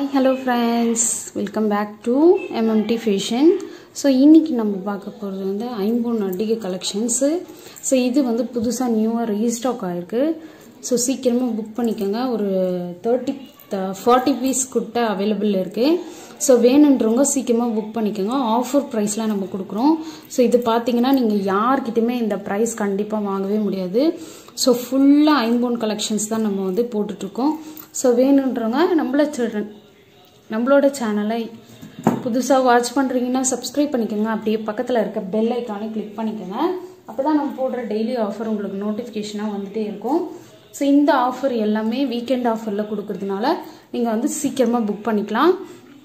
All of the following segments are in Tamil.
hi hello friends welcome back to MMT fashion so இன்றைக்கி நம்ம பார்க்க போகிறது வந்து ஐம்பொன் அடிகை கலெக்ஷன்ஸு ஸோ இது வந்து புதுசாக நியூவாக ரீஸ்டாக் ஆகிருக்கு ஸோ சீக்கிரமாக புக் பண்ணிக்கோங்க ஒரு தேர்ட்டி ஃபார்ட்டி பீஸ் கிட்ட அவைலபிள் இருக்குது ஸோ வேணுன்றவங்க சீக்கிரமாக புக் பண்ணிக்கோங்க ஆஃபர் ப்ரைஸில் நம்ம கொடுக்குறோம் ஸோ இது பார்த்தீங்கன்னா நீங்கள் யார்கிட்டையுமே இந்த ப்ரைஸ் கண்டிப்பாக வாங்கவே முடியாது ஸோ ஃபுல்லாக ஐம்பொன் கலெக்ஷன்ஸ் தான் நம்ம வந்து போட்டுட்ருக்கோம் ஸோ வேணுன்றவங்க நம்மள சில்ட்ரன் நம்மளோட சேனலை புதுசாக வாட்ச் பண்ணுறீங்கன்னா சப்ஸ்கிரைப் பண்ணிக்கோங்க அப்படியே பக்கத்தில் இருக்க பெல் ஐக்கானை கிளிக் பண்ணிக்கோங்க அப்போ தான் நம்ம போடுற டெய்லி ஆஃபர் உங்களுக்கு நோட்டிஃபிகேஷனாக வந்துகிட்டே இருக்கும் ஸோ இந்த ஆஃபர் எல்லாமே வீக்கெண்ட் ஆஃபரில் கொடுக்கறதுனால நீங்கள் வந்து சீக்கிரமாக புக் பண்ணிக்கலாம்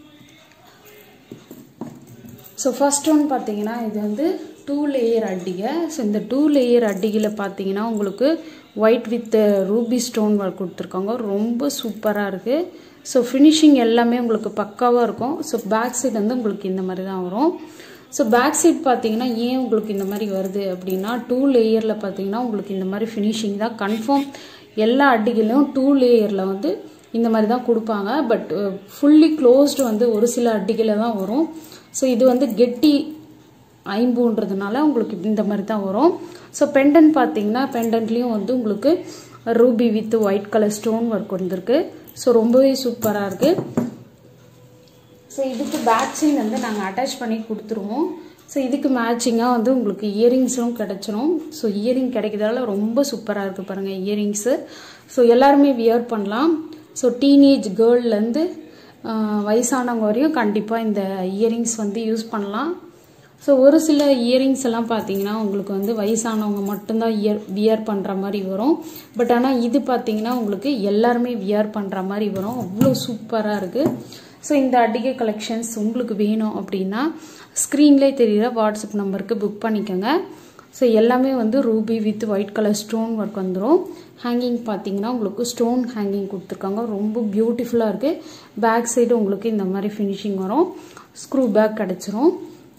ஸோ ஃபர்ஸ்ட் ஒன் பார்த்தீங்கன்னா இது வந்து டூ லேயர் அட்டிகை ஸோ இந்த டூ லேயர் அட்டிகையில் பார்த்தீங்கன்னா உங்களுக்கு white with ruby stone work கொடுத்துருக்காங்க ரொம்ப சூப்பராக இருக்குது ஸோ ஃபினிஷிங் எல்லாமே உங்களுக்கு பக்காவாக இருக்கும் ஸோ பேக் சைடு வந்து உங்களுக்கு இந்த மாதிரி தான் வரும் ஸோ பேக் சைட் பார்த்தீங்கன்னா ஏன் உங்களுக்கு இந்த மாதிரி வருது அப்படின்னா டூ லேயரில் பார்த்தீங்கன்னா உங்களுக்கு இந்த மாதிரி ஃபினிஷிங் தான் கன்ஃபார்ம் எல்லா அட்டிகளிலும் டூ லேயரில் வந்து இந்த மாதிரி தான் கொடுப்பாங்க பட் ஃபுல்லி க்ளோஸ்டு வந்து ஒரு சில அட்டிகளில் தான் வரும் ஸோ இது வந்து கெட்டி ஐம்பூன்றதுனால உங்களுக்கு இந்த மாதிரி தான் வரும் ஸோ பெண்டன் பார்த்தீங்கன்னா பெண்டன்ட்லேயும் வந்து உங்களுக்கு ruby with white colour stone work வந்திருக்கு ஸோ ரொம்பவே சூப்பராக இருக்குது ஸோ இதுக்கு பேக் செயின் வந்து நாங்கள் அட்டாச் பண்ணி கொடுத்துருவோம் ஸோ இதுக்கு மேட்சிங்காக வந்து உங்களுக்கு இயரிங்ஸும் கிடச்சிரும் ஸோ இயரிங் கிடைக்கிறதால ரொம்ப சூப்பராக இருக்குது பாருங்கள் இயரிங்ஸு ஸோ எல்லாருமே வியர் பண்ணலாம் ஸோ டீனேஜ் கேர்ள்லேருந்து வயசானவங்க வரையும் கண்டிப்பாக இந்த இயரிங்ஸ் வந்து யூஸ் பண்ணலாம் ஸோ ஒரு சில இயரிங்ஸ் எல்லாம் பார்த்தீங்கன்னா உங்களுக்கு வந்து வயசானவங்க மட்டும்தான் இயர் வியர் பண்ணுற மாதிரி வரும் பட் ஆனால் இது பார்த்தீங்கன்னா உங்களுக்கு எல்லாருமே வியர் பண்ணுற மாதிரி வரும் அவ்வளோ சூப்பராக இருக்குது ஸோ இந்த அடிகை கலெக்ஷன்ஸ் உங்களுக்கு வேணும் அப்படின்னா ஸ்க்ரீன்லேயே தெரிகிற வாட்ஸ்அப் நம்பருக்கு புக் பண்ணிக்கோங்க ஸோ எல்லாமே வந்து ruby with white colour stone work வந்துடும் ஹேங்கிங் பார்த்தீங்கன்னா உங்களுக்கு ஸ்டோன் ஹேங்கிங் கொடுத்துருக்காங்க ரொம்ப பியூட்டிஃபுல்லாக இருக்குது பேக் சைடு உங்களுக்கு இந்த மாதிரி ஃபினிஷிங் வரும் ஸ்க்ரூ பேக் கிடச்சிரும்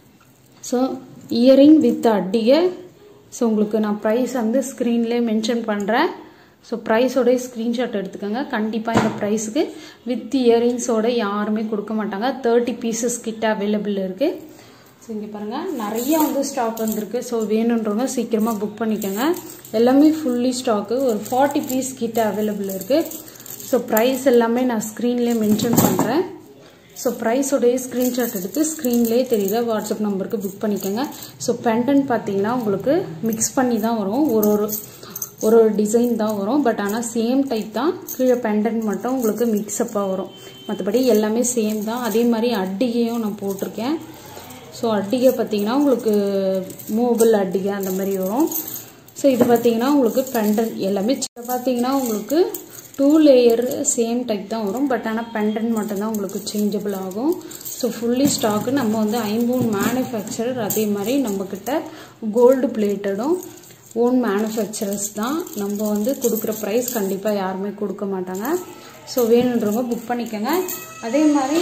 ஸோ இயரிங் வித் அட்டிகை ஸோ உங்களுக்கு நான் ப்ரைஸ் வந்து ஸ்க்ரீன்லேயே மென்ஷன் பண்ணுறேன் ஸோ ப்ரைஸோடைய ஸ்க்ரீன்ஷாட் எடுத்துக்கோங்க கண்டிப்பாக இந்த ப்ரைஸுக்கு வித் இயரிங்ஸோட யாருமே கொடுக்க மாட்டாங்க தேர்ட்டி பீசஸ் கிட்ட அவைலபிள் இருக்குது ஸோ இங்கே பாருங்கள் நிறைய வந்து ஸ்டாக் வந்திருக்கு ஸோ வேணுன்றவங்க சீக்கிரமாக புக் பண்ணிக்கோங்க எல்லாமே ஃபுல்லி ஸ்டாக்கு ஒரு ஃபார்ட்டி பீஸ் கிட்ட அவைலபிள் இருக்குது ஸோ ப்ரைஸ் எல்லாமே நான் ஸ்க்ரீன்லேயே மென்ஷன் பண்ணுறேன் ஸோ ப்ரைஸோடைய ஸ்க்ரீன்ஷாட் எடுத்து ஸ்க்ரீன்லேயே தெரியுத வாட்ஸ்அப் நம்பருக்கு புக் பண்ணிக்கோங்க ஸோ பெண்டன் பார்த்தீங்கன்னா உங்களுக்கு மிக்ஸ் பண்ணி தான் வரும் ஒரு ஒரு ஒரு ஒரு டிசைன் தான் வரும் பட் ஆனால் சேம் டைப் தான் கீழே பெண்டன் மட்டும் உங்களுக்கு மிக்ஸ்அப்பாக வரும் மற்றபடி எல்லாமே சேம் தான் அதே மாதிரி அட்டிகையும் நான் போட்டிருக்கேன் ஸோ அட்டிகை பார்த்தீங்கன்னா உங்களுக்கு மூவபிள் அட்டிகை அந்த மாதிரி வரும் ஸோ இது பார்த்தீங்கன்னா உங்களுக்கு பெண்டன் எல்லாமே பார்த்தீங்கன்னா உங்களுக்கு டூ லேயர் சேம் டைப் தான் வரும் பட் ஆனால் பெண்டன் மட்டும்தான் உங்களுக்கு சேஞ்சபிள் ஆகும் ஸோ ஃபுல்லி ஸ்டாக்கு நம்ம வந்து ஐம்பூன் மேனுஃபேக்சரர் அதே மாதிரி நம்மக்கிட்ட கோல்டு பிளேட்டடும் ஓன் மேனுஃபேக்சரர்ஸ் தான் நம்ம வந்து கொடுக்குற ப்ரைஸ் கண்டிப்பாக யாருமே கொடுக்க மாட்டாங்க ஸோ வேணுன்றவங்க புக் பண்ணிக்கோங்க அதே மாதிரி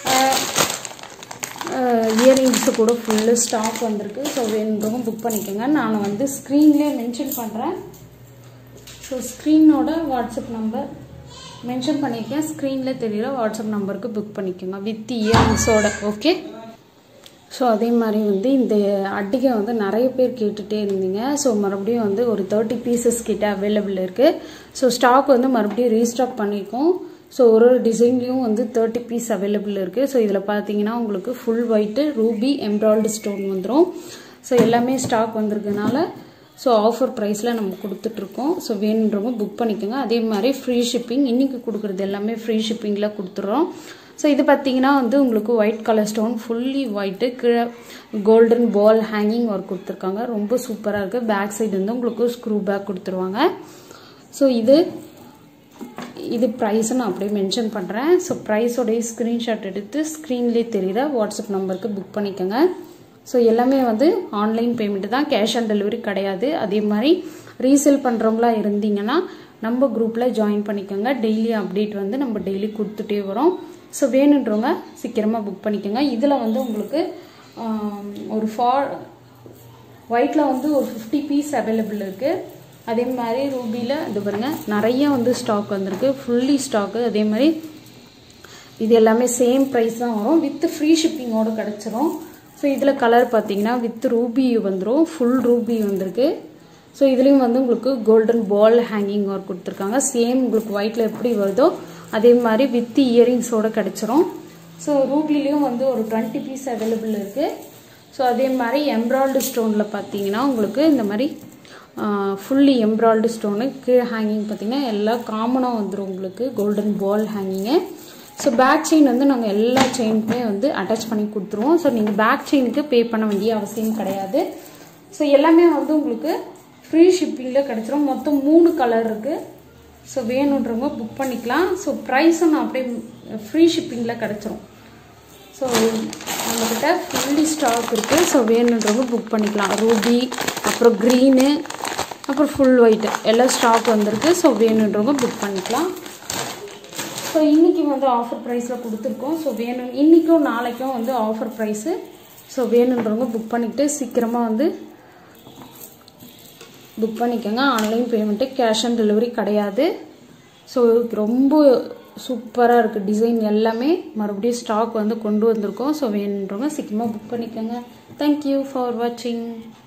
இயரிங்ஸு கூட ஃபுல்லு ஸ்டாக் வந்திருக்கு ஸோ வேணுன்றவங்க புக் பண்ணிக்கோங்க நான் வந்து ஸ்க்ரீன்லேயே மென்ஷன் பண்ணுறேன் ஸோ ஸ்க்ரீனோட வாட்ஸ்அப் நம்பர் மென்ஷன் பண்ணியிருக்கேன் ஸ்க்ரீனில் தெரிகிற வாட்ஸ்அப் நம்பருக்கு புக் பண்ணிக்கோங்க வித் இயரிங்ஸோட ஓகே ஸோ அதே மாதிரி வந்து இந்த அட்டிகை வந்து நிறைய பேர் கேட்டுகிட்டே இருந்தீங்க ஸோ மறுபடியும் வந்து ஒரு தேர்ட்டி பீசஸ் கிட்ட அவைலபிள் இருக்குது ஸோ ஸ்டாக் வந்து மறுபடியும் ரீஸ்டாக் பண்ணியிருக்கோம் ஸோ ஒரு ஒரு டிசைன்லேயும் வந்து தேர்ட்டி பீஸ் அவைலபிள் இருக்குது ஸோ இதில் பார்த்தீங்கன்னா உங்களுக்கு full white ruby embroidered stone வந்துடும் ஸோ எல்லாமே ஸ்டாக் வந்திருக்கனால ஸோ ஆஃபர் ப்ரைஸில் நம்ம கொடுத்துட்ருக்கோம் ஸோ வேணுன்றவங்க புக் பண்ணிக்கோங்க அதே மாதிரி ஃப்ரீ ஷிப்பிங் இன்றைக்கி கொடுக்குறது எல்லாமே ஃப்ரீ ஷிப்பிங்கில் கொடுத்துட்றோம் ஸோ இது பார்த்தீங்கன்னா வந்து உங்களுக்கு white colour stone fully white கீழே கோல்டன் பால் ஹேங்கிங் ஒர்க் கொடுத்துருக்காங்க ரொம்ப சூப்பராக இருக்குது பேக் சைடு வந்து உங்களுக்கு ஸ்க்ரூ பேக் கொடுத்துருவாங்க ஸோ இது இது ப்ரைஸை நான் அப்படியே மென்ஷன் பண்ணுறேன் ஸோ ப்ரைஸோடைய ஸ்க்ரீன்ஷாட் எடுத்து ஸ்க்ரீன்லேயே தெரியுற வாட்ஸ்அப் நம்பருக்கு புக் பண்ணிக்கோங்க ஸோ எல்லாமே வந்து ஆன்லைன் பேமெண்ட் தான் கேஷ் ஆன் டெலிவரி கிடையாது அதே மாதிரி ரீசேல் பண்ணுறவங்களா இருந்தீங்கன்னா நம்ம குரூப்பில் ஜாயின் பண்ணிக்கோங்க டெய்லி அப்டேட் வந்து நம்ம டெய்லி கொடுத்துட்டே வரோம் ஸோ வேணுன்றவங்க சீக்கிரமாக புக் பண்ணிக்கோங்க இதில் வந்து உங்களுக்கு ஒரு ஃபா ஒயிட்டில் வந்து ஒரு ஃபிஃப்டி பீஸ் அவைலபிள் இருக்குது அதே மாதிரி ரூபியில் இது பாருங்கள் நிறைய வந்து ஸ்டாக் வந்திருக்கு ஃபுல்லி ஸ்டாக்கு அதே மாதிரி இது எல்லாமே சேம் ப்ரைஸ் தான் வரும் வித் ஃப்ரீ ஷிப்பிங்கோடு கிடச்சிரும் ஸோ இதில் கலர் பார்த்தீங்கன்னா வித் ரூபி வந்துடும் ஃபுல் ரூபி வந்திருக்கு ஸோ இதுலேயும் வந்து உங்களுக்கு கோல்டன் பால் ஹேங்கிங் ஒர்க் கொடுத்துருக்காங்க சேம் உங்களுக்கு ஒயிட்டில் எப்படி வருதோ அதே மாதிரி வித் இயரிங்ஸோடு கிடச்சிரும் ஸோ ரூபிலையும் வந்து ஒரு டுவெண்ட்டி பீஸ் அவைலபிள் இருக்குது ஸோ அதே மாதிரி எம்ப்ராய்டு ஸ்டோனில் பார்த்தீங்கன்னா உங்களுக்கு இந்த மாதிரி ஃபுல்லி எம்ப்ராய்டு ஸ்டோனு கீழே ஹேங்கிங் பார்த்தீங்கன்னா எல்லாம் காமனாக வந்துடும் உங்களுக்கு golden ball hanging so back chain வந்து நாங்கள் எல்லா செயினுக்குமே வந்து அட்டாச் பண்ணி கொடுத்துருவோம் ஸோ நீங்கள் பேக் செயினுக்கு பே பண்ண வேண்டிய அவசியம் கிடையாது ஸோ எல்லாமே வந்து உங்களுக்கு ஃப்ரீ ஷிப்பிங்கில் கிடச்சிரும் மொத்தம் மூணு கலர் இருக்குது ஸோ வேணுன்றவங்க புக் பண்ணிக்கலாம் ஸோ ப்ரைஸும் நான் அப்படியே ஃப்ரீ ஷிப்பிங்கில் கிடச்சிரும் ஸோ நம்மக்கிட்ட ஃபுல்லி ஸ்டாக் இருக்குது ஸோ வேணுன்றவங்க புக் பண்ணிக்கலாம் ரூபி அப்புறம் க்ரீனு அப்புறம் ஃபுல் ஒயிட்டு எல்லாம் ஸ்டாக் வந்திருக்கு ஸோ வேணுன்றவங்க புக் பண்ணிக்கலாம் ஸோ இன்றைக்கி வந்து ஆஃபர் ப்ரைஸில் கொடுத்துருக்கோம் ஸோ வேணும் இன்றைக்கும் நாளைக்கும் வந்து ஆஃபர் ப்ரைஸு ஸோ வேணுன்றவங்க புக் பண்ணிக்கிட்டு சீக்கிரமாக வந்து புக் பண்ணிக்கோங்க online payment cash on delivery கிடையாது ஸோ ரொம்ப சூப்பராக இருக்குது டிசைன் எல்லாமே மறுபடியும் ஸ்டாக் வந்து கொண்டு வந்திருக்கோம் ஸோ வேணுன்றவங்க சீக்கிரமாக புக் பண்ணிக்கோங்க தேங்க்யூ ஃபார் வாட்சிங்